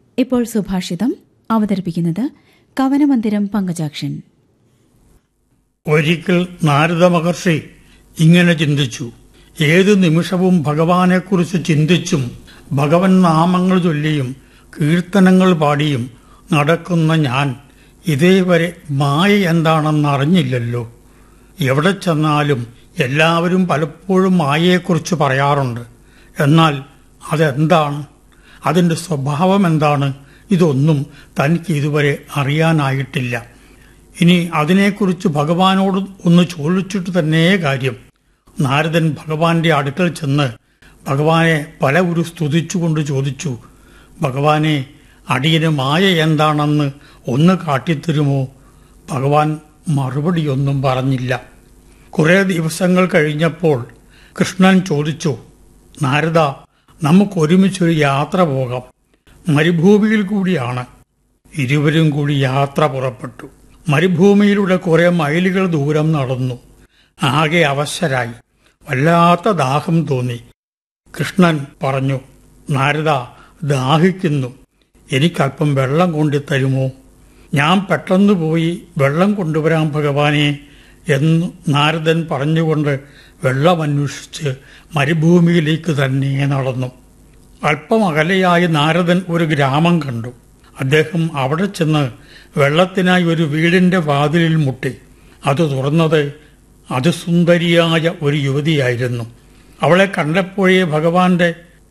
ഇപ്പോൾ സുഭാഷിതം അവതരിപ്പിക്കുന്നത് കവനമന്ദിരം പങ്കജാക്ഷൻ ഒരിക്കൽ നാരദ മഹർഷി ഇങ്ങനെ ചിന്തിച്ചു ഏതു നിമിഷവും ഭഗവാനെക്കുറിച്ച് ചിന്തിച്ചും ഭഗവൻ നാമങ്ങൾ ചൊല്ലിയും കീർത്തനങ്ങൾ പാടിയും നടക്കുന്ന ഞാൻ ഇതേവരെ മായ എന്താണെന്ന് അറിഞ്ഞില്ലല്ലോ എവിടെ ചെന്നാലും എല്ലാവരും പലപ്പോഴും മായയെക്കുറിച്ച് പറയാറുണ്ട് എന്നാൽ അതെന്താണ് അതിൻ്റെ സ്വഭാവം എന്താണ് ഇതൊന്നും തനിക്ക് ഇതുവരെ അറിയാനായിട്ടില്ല ഇനി അതിനെക്കുറിച്ച് ഭഗവാനോട് ഒന്ന് ചോദിച്ചിട്ട് തന്നെ കാര്യം നാരദൻ ഭഗവാന്റെ അടുക്കൽ ചെന്ന് ഭഗവാനെ പല ഒരു സ്തുതിച്ചുകൊണ്ട് ചോദിച്ചു ഭഗവാനെ അടിയന് മായ എന്താണെന്ന് ഒന്ന് കാട്ടിത്തരുമോ ഭഗവാൻ മറുപടിയൊന്നും പറഞ്ഞില്ല കുറെ ദിവസങ്ങൾ കഴിഞ്ഞപ്പോൾ കൃഷ്ണൻ ചോദിച്ചു നാരദ നമുക്ക് ഒരുമിച്ചൊരു യാത്ര പോകാം മരുഭൂമിയിൽ കൂടിയാണ് ഇരുവരും കൂടി യാത്ര പുറപ്പെട്ടു മരുഭൂമിയിലൂടെ കുറെ മൈലുകൾ ദൂരം നടന്നു ആകെ അവശരായി വല്ലാത്ത ദാഹം തോന്നി കൃഷ്ണൻ പറഞ്ഞു നാരദ ദാഹിക്കുന്നു എനിക്കല്പം വെള്ളം കൊണ്ടു തരുമോ ഞാൻ പെട്ടെന്ന് പോയി വെള്ളം കൊണ്ടുവരാം ഭഗവാനെ എന്ന് നാരദൻ പറഞ്ഞുകൊണ്ട് വെള്ളമന്വേഷിച്ച് മരുഭൂമിയിലേക്ക് തന്നെ നടന്നു അല്പം അകലെയായി നാരദൻ ഒരു ഗ്രാമം കണ്ടു അദ്ദേഹം അവിടെ ചെന്ന് വെള്ളത്തിനായി ഒരു വീടിന്റെ വാതിലിൽ മുട്ടി അത് തുറന്നത് അതിസുന്ദരിയായ ഒരു യുവതിയായിരുന്നു അവളെ കണ്ടപ്പോഴേ ഭഗവാന്റെ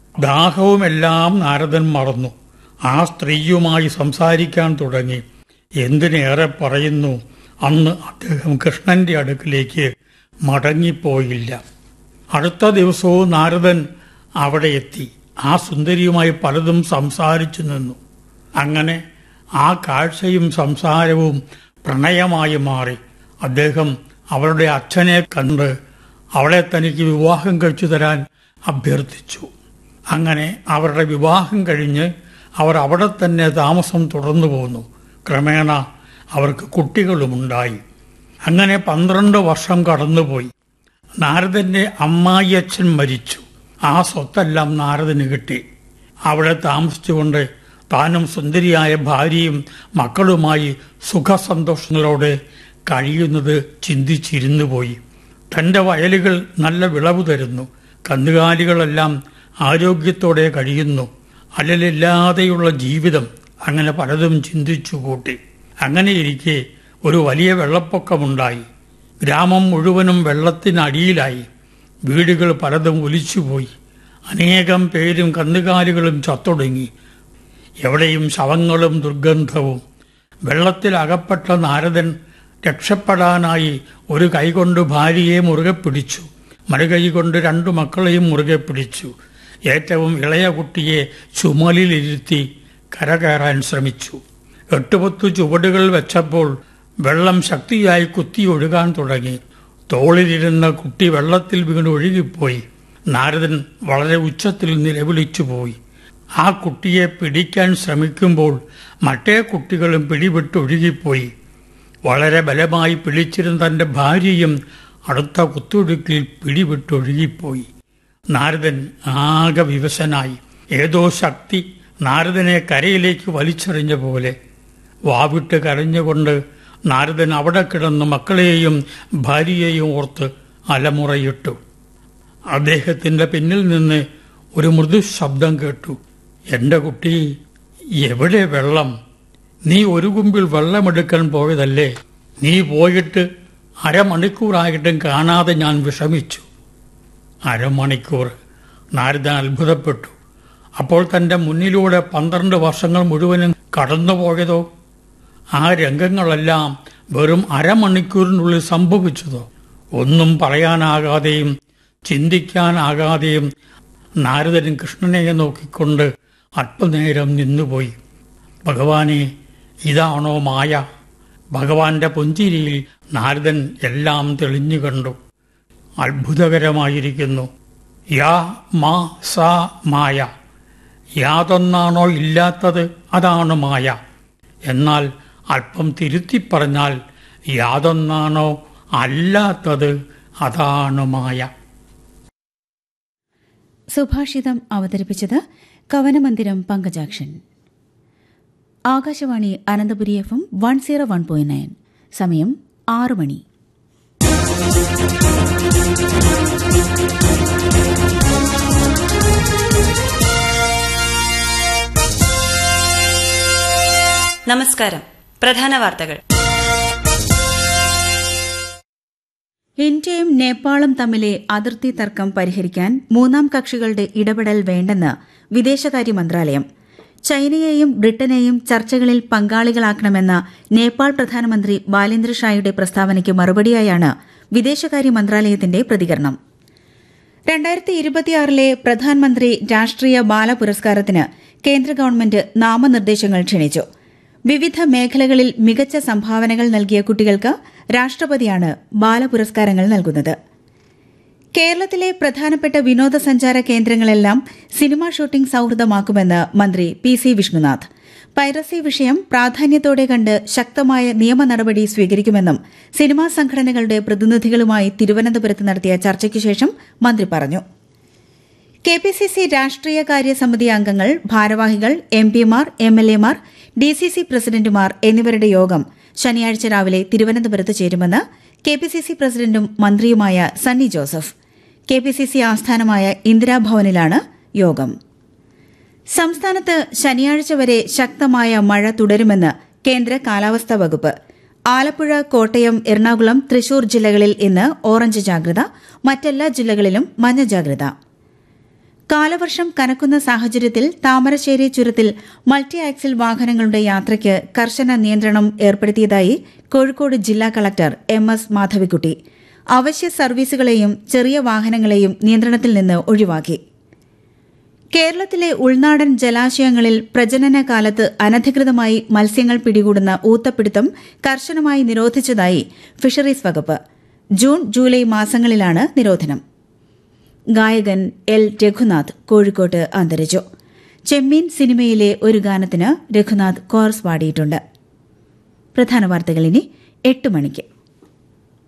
ദാഹവുമെല്ലാം നാരദൻ മറന്നു ആ സ്ത്രീയുമായി സംസാരിക്കാൻ തുടങ്ങി എന്തിനേറെ പറയുന്നു അന്ന് അദ്ദേഹം കൃഷ്ണന്റെ അടുക്കിലേക്ക് മടങ്ങിപ്പോയില്ല അടുത്ത ദിവസവും നാരദൻ അവിടെ എത്തി ആ സുന്ദരിയുമായി പലതും സംസാരിച്ചു നിന്നു അങ്ങനെ ആ കാഴ്ചയും സംസാരവും പ്രണയമായി മാറി അദ്ദേഹം അവളുടെ അച്ഛനെ കണ്ട് അവളെ തനിക്ക് വിവാഹം കഴിച്ചു തരാൻ അഭ്യർത്ഥിച്ചു അങ്ങനെ അവരുടെ വിവാഹം കഴിഞ്ഞ് അവർ അവിടെ തന്നെ താമസം തുടർന്നു പോന്നു ക്രമേണ അവർക്ക് കുട്ടികളുമുണ്ടായി അങ്ങനെ പന്ത്രണ്ട് വർഷം കടന്നുപോയി നാരദന്റെ അമ്മായിയച്ഛൻ മരിച്ചു ആ സ്വത്തെല്ലാം നാരദന് കിട്ടി അവിടെ താമസിച്ചുകൊണ്ട് താനും സുന്ദരിയായ ഭാര്യയും മക്കളുമായി സുഖസന്തോഷങ്ങളോടെ കഴിയുന്നത് ചിന്തിച്ചിരുന്നു പോയി തന്റെ വയലുകൾ നല്ല വിളവ് തരുന്നു കന്നുകാലികളെല്ലാം ആരോഗ്യത്തോടെ കഴിയുന്നു അലലില്ലാതെയുള്ള ജീവിതം അങ്ങനെ പലതും ചിന്തിച്ചു കൂട്ടി അങ്ങനെയിരിക്കെ ഒരു വലിയ വെള്ളപ്പൊക്കമുണ്ടായി ഗ്രാമം മുഴുവനും വെള്ളത്തിനടിയിലായി വീടുകൾ പലതും ഒലിച്ചുപോയി അനേകം പേരും കന്നുകാലികളും ചത്തൊടുങ്ങി എവിടെയും ശവങ്ങളും ദുർഗന്ധവും വെള്ളത്തിൽ അകപ്പെട്ട നാരദൻ രക്ഷപ്പെടാനായി ഒരു കൈകൊണ്ട് ഭാര്യയെ മുറുകെ പിടിച്ചു മറുകൈ കൊണ്ട് രണ്ടു മക്കളെയും മുറുകെ പിടിച്ചു ഏറ്റവും ഇളയ കുട്ടിയെ ചുമലിലിരുത്തി കരകയറാൻ ശ്രമിച്ചു എട്ടുപത്തു ചുവടുകൾ വെച്ചപ്പോൾ വെള്ളം ശക്തിയായി കുത്തി ഒഴുകാൻ തുടങ്ങി തോളിലിരുന്ന കുട്ടി വെള്ളത്തിൽ വീണ് ഒഴുകിപ്പോയി നാരദൻ വളരെ ഉച്ചത്തിൽ നിലവിളിച്ചു പോയി ആ കുട്ടിയെ പിടിക്കാൻ ശ്രമിക്കുമ്പോൾ മറ്റേ കുട്ടികളും പിടിവിട്ടൊഴുകിപ്പോയി വളരെ ബലമായി പിടിച്ചിരുന്ന തന്റെ ഭാര്യയും അടുത്ത കുത്തൊഴുക്കിൽ പിടിവിട്ടൊഴുകിപ്പോയി നാരദൻ ആകെ വിവശനായി ഏതോ ശക്തി നാരദനെ കരയിലേക്ക് വലിച്ചെറിഞ്ഞ പോലെ വാവിട്ട് കരഞ്ഞുകൊണ്ട് നാരദൻ അവിടെ കിടന്ന് മക്കളെയും ഭാര്യയെയും ഓർത്ത് അലമുറയിട്ടു അദ്ദേഹത്തിന്റെ പിന്നിൽ നിന്ന് ഒരു മൃദു ശബ്ദം കേട്ടു എന്റെ കുട്ടി എവിടെ വെള്ളം നീ ഒരു കുമ്പിൽ വെള്ളമെടുക്കാൻ പോയതല്ലേ നീ പോയിട്ട് അരമണിക്കൂറായിട്ടും കാണാതെ ഞാൻ വിഷമിച്ചു അരമണിക്കൂർ നാരദൻ അത്ഭുതപ്പെട്ടു അപ്പോൾ തന്റെ മുന്നിലൂടെ പന്ത്രണ്ട് വർഷങ്ങൾ മുഴുവനും കടന്നുപോയതോ ആ രംഗങ്ങളെല്ലാം വെറും അരമണിക്കൂറിനുള്ളിൽ സംഭവിച്ചതോ ഒന്നും പറയാനാകാതെയും ചിന്തിക്കാനാകാതെയും നാരദൻ കൃഷ്ണനെ നോക്കിക്കൊണ്ട് അല്പനേരം നിന്നുപോയി ഭഗവാനെ ഇതാണോ മായ ഭഗവാന്റെ പുഞ്ചിരിയിൽ നാരദൻ എല്ലാം തെളിഞ്ഞു കണ്ടു അത്ഭുതകരമായിരിക്കുന്നു യാ മാ സാ മായ യാതൊന്നാണോ ഇല്ലാത്തത് അതാണ് മായ എന്നാൽ അല്പം തിരുത്തി പറഞ്ഞാൽ യാതൊന്നാണോ അല്ലാത്തത് അതാണ് മായ സുഭാഷിതം അവതരിപ്പിച്ചത് Kavanamandiram Pankajakshan Akashvani Ananthapuri F M one zero one point nine സമയം ആറ് മണി നമസ്കാരം പ്രധാന വാർത്തകൾ ഇന്ത്യയും നേപ്പാളും തമ്മിലെ അതിർത്തി തർക്കം പരിഹരിക്കാൻ മൂന്നാം കക്ഷികളുടെ ഇടപെടൽ വേണ്ടെന്ന് വിദേശകാര്യ മന്ത്രാലയം ചൈനയെയും ബ്രിട്ടനെയും ചർച്ചകളിൽ പങ്കാളികളാക്കണമെന്ന നേപ്പാൾ പ്രധാനമന്ത്രി ബാലേന്ദ്ര ഷായുടെ പ്രസ്താവനയ്ക്ക് മറുപടിയായാണ് വിദേശകാര്യ മന്ത്രാലയത്തിന്റെ പ്രതികരണം രണ്ടായിരത്തി ഇരുപത്തിയാറിലെ പ്രധാനമന്ത്രി രാഷ്ട്രീയ ബാല പുരസ്കാരത്തിന് കേന്ദ്ര ഗവൺമെന്റ് നാമനിർദ്ദേശങ്ങൾ ക്ഷണിച്ചു വിവിധ മേഖലകളിൽ മികച്ച സംഭാവനകൾ നൽകിയ കുട്ടികൾക്ക് രാഷ്ട്രപതിയാണ് ബാലപുരസ്കാരങ്ങൾ നൽകുന്നത് കേരളത്തിലെ പ്രധാനപ്പെട്ട വിനോദസഞ്ചാര കേന്ദ്രങ്ങളെല്ലാം സിനിമാ ഷൂട്ടിംഗ് സൌഹൃദമാക്കുമെന്ന് മന്ത്രി പി സി വിഷ്ണുനാഥ് പൈറസി വിഷയം പ്രാധാന്യത്തോടെ കണ്ട് ശക്തമായ നിയമ നടപടി സ്വീകരിക്കുമെന്നും സിനിമാ സംഘടനകളുടെ പ്രതിനിധികളുമായി തിരുവനന്തപുരത്ത് നടത്തിയ ചർച്ചയ്ക്ക് ശേഷം മന്ത്രി പറഞ്ഞു കെ പി സി സി രാഷ്ട്രീയ കാര്യ സമിതി അംഗങ്ങൾ ഭാരവാഹികൾ എം പിമാർ എം എൽ എമാർ ഡി സി സി പ്രസിഡന്റുമാർ എന്നിവരുടെ യോഗം ശനിയാഴ്ച രാവിലെ തിരുവനന്തപുരത്ത് ചേരുമെന്ന് കെ പി സി സി പ്രസിഡന്റും മന്ത്രിയുമായ Sunny Joseph K P C C ആസ്ഥാനമായ ഇന്ദിരാഭവനിലാണ് യോഗം സംസ്ഥാനത്ത് ശനിയാഴ്ച വരെ ശക്തമായ മഴ തുടരുമെന്ന് കേന്ദ്ര കാലാവസ്ഥാ വകുപ്പ് ആലപ്പുഴ കോട്ടയം എറണാകുളം തൃശൂർ ജില്ലകളിൽ ഇന്ന് ഓറഞ്ച് ജാഗ്രത മറ്റെല്ലാ ജില്ലകളിലും മഞ്ഞ ജാഗ്രത കാലവർഷം കനക്കുന്ന സാഹചര്യത്തിൽ താമരശ്ശേരി ചുരത്തിൽ മൾട്ടി ആക്സിൽ വാഹനങ്ങളുടെ യാത്രയ്ക്ക് കർശന നിയന്ത്രണം ഏർപ്പെടുത്തിയതായി കോഴിക്കോട് ജില്ലാ കളക്ടർ എം എസ് മാധവിക്കുട്ടി അവശ്യ സർവീസുകളെയും ചെറിയ വാഹനങ്ങളെയും നിയന്ത്രണത്തിൽ നിന്ന് ഒഴിവാക്കി കേരളത്തിലെ ഉൾനാടൻ ജലാശയങ്ങളിൽ പ്രജനന കാലത്ത് അനധികൃതമായി മത്സ്യങ്ങൾ പിടികൂടുന്ന ഊത്തപ്പിടുത്തം കർശനമായി നിരോധിച്ചതായി ഫിഷറീസ് വകുപ്പ് ജൂൺ ജൂലൈ മാസങ്ങളിലാണ് നിരോധനം ഗായകൻ എൽ രഘുനാഥ് കോഴിക്കോട്ട് അന്തരിച്ചു ചെമ്മീൻ സിനിമയിലെ ഒരു ഗാനത്തിന് രഘുനാഥ് കോർസ് പാടിയിട്ടുണ്ട് പ്രധാന വാർത്തകൾ ഇനി എട്ട് മണിക്ക്